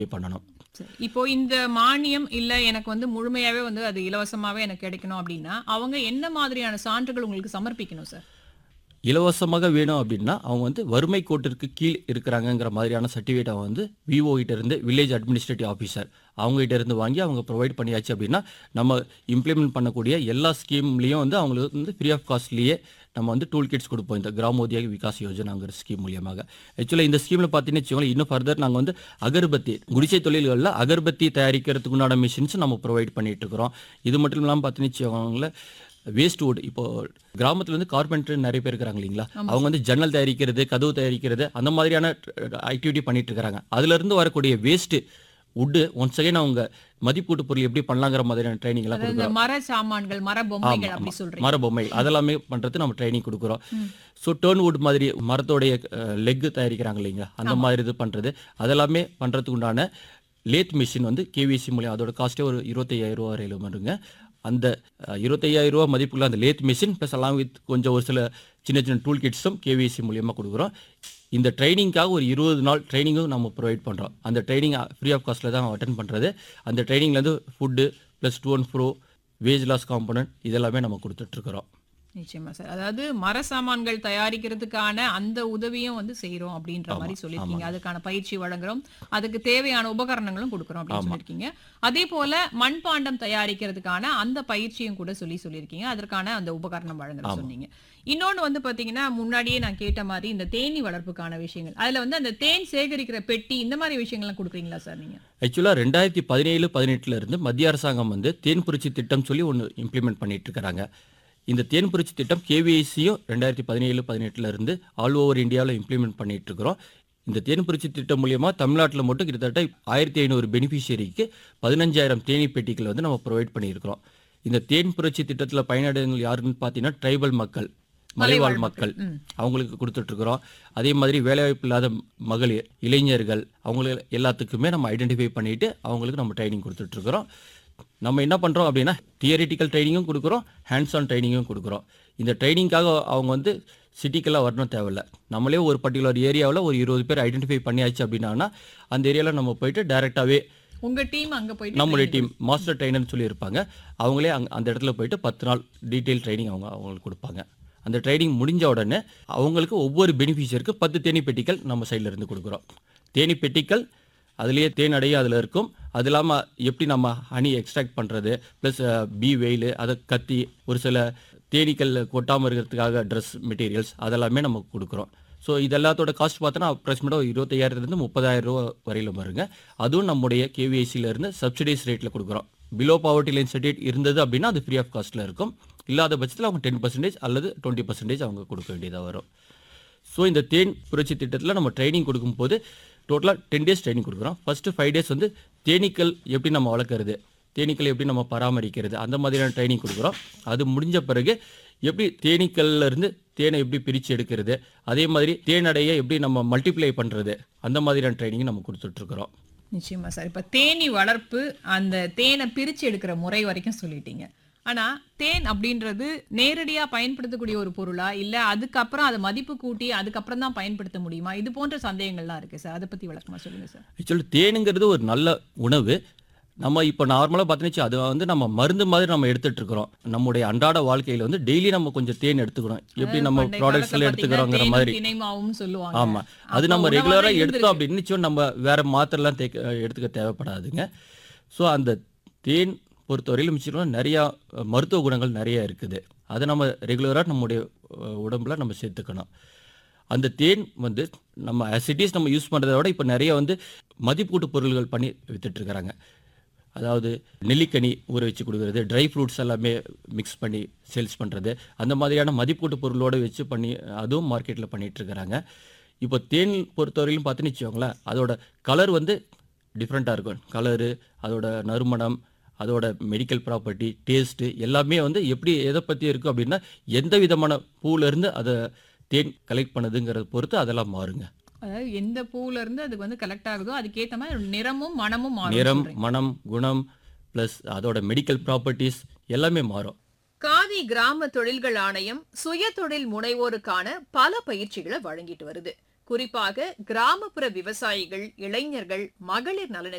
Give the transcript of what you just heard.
பண்ணணும் சரி. இப்போ இந்த மானியம் இல்ல எனக்கு வந்து முழுமையாவே வந்து அது இலவசமாவே எனக்கு கிடைக்கணும் அப்படின்னா அவங்க என்ன மாதிரியான சான்றுகள் உங்களுக்கு சமர்ப்பிக்கணும் சார் இலவசமாக வேணும் அப்படின்னா அவங்க வந்து வறுமை கோட்டிற்கு கீழ் இருக்கிறாங்கங்கிற மாதிரியான சர்டிஃபிகேட் அவங்க வந்து விஓ கிட்ட இருந்து வில்லேஜ் அட்மினிஸ்ட்ரேட்டிவ் ஆஃபீஸர் அவங்க கிட்ட இருந்து வாங்கி அவங்க ப்ரொவைட் பண்ணியாச்சு அப்படின்னா நம்ம இம்ப்ளிமெண்ட் பண்ணக்கூடிய எல்லா ஸ்கீம்லேயும் வந்து அவங்களுக்கு வந்து ஃப்ரீ ஆஃப் காஸ்ட்லேயே நம்ம வந்து டூல் கிட்ஸ் கொடுப்போம் இந்த கிராமோதிய விகாஸ் யோஜனாங்கிற ஸ்கீம் மூலியமாக ஆக்சுவலாக இந்த ஸ்கீமில் பார்த்தீங்கன்னு வச்சுக்கோங்களேன் இன்னும் ஃபர்தர் நாங்கள் வந்து அகர்பத்தி குடிசை தொழில்களில் அகர்பத்தி தயாரிக்கிறதுக்கு உண்டான மிஷின்ஸ் நம்ம ப்ரொவைட் பண்ணிட்டு இருக்கிறோம் இது மட்டும் இல்லாமல் பார்த்தீங்கன்னு வச்சுக்கோங்களேன் வேஸ்ட் வுட் இப்போ கிராமத்துல வந்து கார்பெண்டர் நிறைய பேர் இருக்கிறாங்க இல்லைங்களா அவங்க வந்து ஜன்னல் தயாரிக்கிறது கதவு தயாரிக்கிறது அந்த மாதிரியான ஆக்டிவிட்டி பண்ணிட்டு இருக்கிறாங்க அதுல இருந்து வரக்கூடிய வேஸ்ட் வுட்டு ஒன்ஸ் அகைன் அவங்க மதிப்பீட்டு பொருள் எப்படி பண்ணலாங்கிற மாதிரியான ட்ரைனிங் எல்லாம் அதாவது கொடுக்குறோம் இந்த மர சாமான்கள் மர பொம்மைகள் அப்படி சொல்றீங்க மர பொம்மை அதெல்லாமே பண்றது நம்ம ட்ரைனிங் கொடுக்குறோம் ஸோ டேர்ன் வுட் மாதிரி மரத்தோடைய லெக் தயாரிக்கிறாங்க இல்லைங்களா அந்த மாதிரி இது பண்றது அதெல்லாமே பண்றதுக்கு உண்டான லேத் மிஷின் வந்து கேவிசி மூலியம் அதோட காஸ்ட்டே ஒரு இருபத்தையாயிரம் ரூபா வரையில வருங்க அந்த அஹ், 25000 ரூபா மதிப்புள்ள அந்த lathe machine plus along with கொஞ்சம் ஒரு சில சின்ன சின்ன டூல் கிட்ஸும் கேவிசி மூலியமாக கொடுக்குறோம் இந்த ட்ரைனிங்காக ஒரு இருபது நாள் ட்ரைனிங்கும் நம்ம ப்ரொவைட் பண்ணுறோம் அந்த ட்ரைனிங் ஃப்ரீ ஆஃப் காஸ்ட்டில் தான் அட்டன் பண்ணுறது அந்த ட்ரைனிங்லேருந்து food plus two and pro wage loss component இதெல்லாமே நம்ம கொடுத்துட்ருக்குறோம் நிச்சயமா சார் அதாவது மர சாமான்கள் தயாரிக்கிறதுக்கான அந்த உதவியும் வந்து செய்றோம் அப்படின்ற மாதிரி சொல்லியிருக்கீங்க அதுக்கான பயிற்சி வழங்குறோம் அதுக்கு தேவையான உபகரணங்களும் கொடுக்குறோம் அப்படின்னு சொல்லியிருக்கீங்க அதே போல மண்பாண்டம் தயாரிக்கிறதுக்கான அந்த பயிற்சியும் கூட சொல்லி சொல்லியிருக்கீங்க அதற்கான அந்த உபகரணம் வழங்குறோம் சொன்னீங்க இன்னொன்னு வந்து பாத்தீங்கன்னா முன்னாடியே நான் கேட்ட மாதிரி இந்த தேனி வளர்ப்புக்கான விஷயங்கள் அதுல வந்து அந்த தேன் சேகரிக்கிற பெட்டி இந்த மாதிரி விஷயங்கள்லாம் கொடுக்குறீங்களா சார் நீங்க ஆக்சுவலாக ரெண்டாயிரத்தி பதினேழு பதினெட்டுல இருந்து மத்திய அரசாங்கம் வந்து தேன் புரட்சி திட்டம் சொல்லி ஒன்று இம்ப்ளிமெண்ட் பண்ணிட்டு இருக்கிறாங்க இந்த தேன் புரட்சி திட்டம் கேவிஐசியும் ரெண்டாயிரத்தி பதினேழு பதினெட்டுல இருந்து ஆல் ஓவர் இந்தியாவில் இம்ப்ளிமெண்ட் பண்ணிட்டு இருக்கிறோம் இந்த தேன் புரட்சி திட்டம் மூலியமா தமிழ்நாட்டில் மட்டும் கிட்டத்தட்ட ஆயிரத்தி ஐநூறு பெனிஃபிஷியரிக்கு பதினஞ்சாயிரம் தேனி பெட்டிகள் வந்து நம்ம ப்ரொவைட் பண்ணியிருக்கிறோம் இந்த தேன் புரட்சி திட்டத்தில் பயனடைங்கள் யாருன்னு பார்த்தீங்கன்னா ட்ரைபல் மக்கள் மலைவாழ் மக்கள் அவங்களுக்கு கொடுத்துட்டு இருக்கிறோம் அதே மாதிரி வேலைவாய்ப்பு இல்லாத மகளிர் இளைஞர்கள் அவங்களுக்கு எல்லாத்துக்குமே நம்ம ஐடென்டிஃபை பண்ணிட்டு அவங்களுக்கு நம்ம ட்ரைனிங் கொடுத்துட்டு இருக்கிறோம் நம்ம என்ன பண்றோம் அப்படின்னா தியரிட்டிக்கல் ட்ரைனிங்கும் கொடுக்குறோம் ஹேண்ட்ஸ் ஆன் ட்ரைனிங்கும் கொடுக்குறோம் இந்த ட்ரைனிங்காக அவங்க வந்து சிட்டிக்கெல்லாம் வரணும் தேவையில்ல நம்மளே ஒரு பர்டிகுலர் ஏரியாவில் ஒரு இருபது பேர் ஐடென்டிஃபை பண்ணியாச்சு அப்படின்னா அந்த ஏரியாவில் நம்ம போயிட்டு டைரெக்டாகவே உங்க டீம் அங்க போயிட்டு நம்மளுடைய டீம் மாஸ்டர் ட்ரைனர்னு சொல்லி இருப்பாங்க அவங்களே அங்க அந்த இடத்துல போயிட்டு பத்து நாள் டீட்டெயில் ட்ரைனிங் அவங்க அவங்களுக்கு கொடுப்பாங்க அந்த ட்ரைனிங் முடிஞ்ச உடனே அவங்களுக்கு ஒவ்வொரு பெனிஃபிஷியருக்கு பத்து தேனி பெட்டிகள் நம்ம சைடுல இருந்து கொடுக்குறோம் தேனி பெட்டிகள் அதுலேயே தேன் அடைய அதில் இருக்கும் அது இல்லாமல் எப்படி நம்ம ஹனி எக்ஸ்ட்ராக்ட் பண்ணுறது ப்ளஸ் பி வெயில் அதை கத்தி ஒரு சில தேனீக்கள் கொட்டாமல் இருக்கிறதுக்காக ட்ரெஸ் மெட்டீரியல்ஸ் அதெல்லாமே நம்ம கொடுக்குறோம் ஸோ இது எல்லாத்தோட காஸ்ட் பார்த்தோன்னா அப்ராக்சிமேட்டாக இருபத்தையாயிரத்துலேருந்து முப்பதாயிரம் ரூபா வரையில வருங்க அதுவும் நம்முடைய KVIC ல இருந்து சப்சிடைஸ் ரேட்டில் கொடுக்குறோம் பிலோ பாவர்ட்டி லைன் சர்டிஃபிகேட் இருந்தது அப்படின்னா அது ஃப்ரீ ஆஃப் காஸ்ட்டில் இருக்கும் இல்லாத பட்சத்தில் அவங்க டென் பர்சன்டேஜ் அல்லது டுவெண்ட்டி பர்சன்டேஜ் அவங்க கொடுக்க வேண்டியதாக வரும் ஸோ இந்த தேன் புரட்சி திட்டத்தில் நம்ம ட்ரைனிங் கொடுக்கும்போது டோட்டலாக டென் டேஸ் ட்ரைனிங் கொடுக்குறோம் ஃபஸ்ட்டு ஃபைவ் டேஸ் வந்து தேனீக்கள் எப்படி நம்ம வளர்க்குறது தேனீக்கள் எப்படி நம்ம பராமரிக்கிறது அந்த மாதிரியான ட்ரைனிங் கொடுக்குறோம் அது முடிஞ்ச பிறகு எப்படி தேனீக்கள்ல இருந்து தேனை எப்படி பிரித்து எடுக்கிறது அதே மாதிரி தேனடையை எப்படி நம்ம மல்டிப்ளை பண்ணுறது அந்த மாதிரியான ட்ரைனிங் நம்ம கொடுத்துட்ருக்குறோம் நிச்சயமா சார் இப்ப தேனி வளர்ப்பு அந்த தேனை பிரிச்சு எடுக்கிற முறை வரைக்கும் சொல்லிட்டீங்க ஆனா தேன் அப்படின்றது நேரடியா பயன்படுத்தக்கூடிய ஒரு பொருளா இல்ல அதுக்கப்புறம் அதை மதிப்பு கூட்டி அதுக்கப்புறம் தான் பயன்படுத்த முடியுமா இது போன்ற சந்தேகங்கள்லாம் இருக்கு சார் அதை பத்தி விளக்கமா சொல்லுங்க சார் ஆக்சுவலி தேனுங்கிறது ஒரு நல்ல உணவு நம்ம இப்போ நார்மலாக பார்த்துனுச்சு அது வந்து நம்ம மருந்து மாதிரி நம்ம எடுத்துட்டு இருக்கிறோம் நம்முடைய அன்றாட வாழ்க்கையில வந்து டெய்லி நம்ம கொஞ்சம் தேன் எடுத்துக்கிறோம் எப்படி நம்ம பண்டைய ப்ராடக்ட்ஸ்ல காலத்துல எடுத்துக்கிறோங்கிற பாத்தீங்கன்னா மாதிரி தேனும் திணைமாவும் சொல்லுவாங்க ஆமா அது அப்ப நம்ம உணவாவே ரெகுலரா இருந்திருக்கு. எடுத்தோம் அப்படின்னு நிச்சயம் நம்ம வேற மாத்திரைலாம் தேக்க எடுத்துக்க தேவைப்படாதுங்க ஸோ அந்த தேன் பொறுத்தவரையிலும் மிச்சம் நிறைய அஹ், மருத்துவ குணங்கள் நிறைய இருக்குது அதை நம்ம ரெகுலராக நம்முடைய அஹ், உடம்புல நம்ம சேர்த்துக்கணும் அந்த தேன் வந்து நம்ம அசிட்டிஸ் நம்ம யூஸ் பண்ணுறத விட இப்போ நிறைய வந்து மதிப்பூட்டு பொருள்கள் பண்ணி வித்துட்டு இருக்கிறாங்க அதாவது நெல்லிக்கனி ஊற வச்சு கொடுக்குறது ட்ரை ஃப்ரூட்ஸ் எல்லாமே மிக்ஸ் பண்ணி சேல்ஸ் பண்ணுறது அந்த மாதிரியான மதிப்பூட்டு பொருளோட வச்சு பண்ணி அதுவும் மார்க்கெட்டில் பண்ணிட்டு இருக்கிறாங்க இப்போ தேன் பொறுத்தவரையிலும் பார்த்துன்னு வச்சுக்கோங்களேன் அதோட கலர் வந்து டிஃப்ரெண்ட்டாக இருக்கும் கலரு அதோட நறுமணம் அதோட மெடிக்கல் ப்ராப்பர்ட்டி டேஸ்ட்டு எல்லாமே வந்து எப்படி எதை பற்றி இருக்குது அப்படின்னா எந்த விதமான பூவிலேருந்து அதை தேன் கலெக்ட் பண்ணுதுங்கிறத பொறுத்து அதெல்லாம் மாறுங்க அதாவது எந்த பூல இருந்து அதுக்கு வந்து கலெக்ட் ஆகுதோ அதுக்கேத்த மாதிரி நிறமும் மனமும் மாறும் நிறம் சொல்றீங்க. மனம் குணம் ப்ளஸ் அதோட மெடிக்கல் ப்ராப்பர்ட்டிஸ் எல்லாமே மாறும் காதி கிராம தொழில்கள் ஆணையம் சுய தொழில் முனைவோருக்கான பல பயிற்சிகளை வழங்கிட்டு வருது குறிப்பாக கிராமப்புற விவசாயிகள் இளைஞர்கள் மகளிர் நலனுக்கு